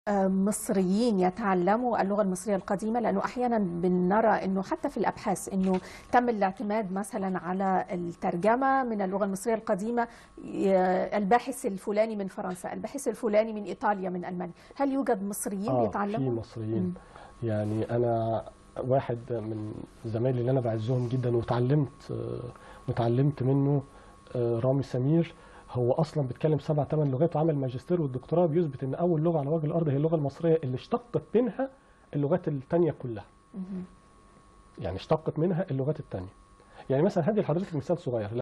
مصريين يتعلموا اللغة المصرية القديمة لأنه أحيانا بنرى أنه حتى في الأبحاث أنه تم الاعتماد مثلا على الترجمة من اللغة المصرية القديمة الباحث الفلاني من فرنسا الباحث الفلاني من إيطاليا من ألمانيا هل يوجد مصريين آه يتعلموا؟ في مصريين يعني أنا واحد من زمايلي اللي أنا بعزهم جدا وتعلمت وتعلمت منه رامي سمير هو اصلا بيتكلم سبع ثمان لغات وعمل ماجستير والدكتوراه بيثبت ان اول لغه على وجه الارض هي اللغه المصريه اللي اشتقت منها اللغات الثانيه كلها. يعني اشتقت منها اللغات الثانيه. يعني مثلا هدي لحضرتك مثال صغير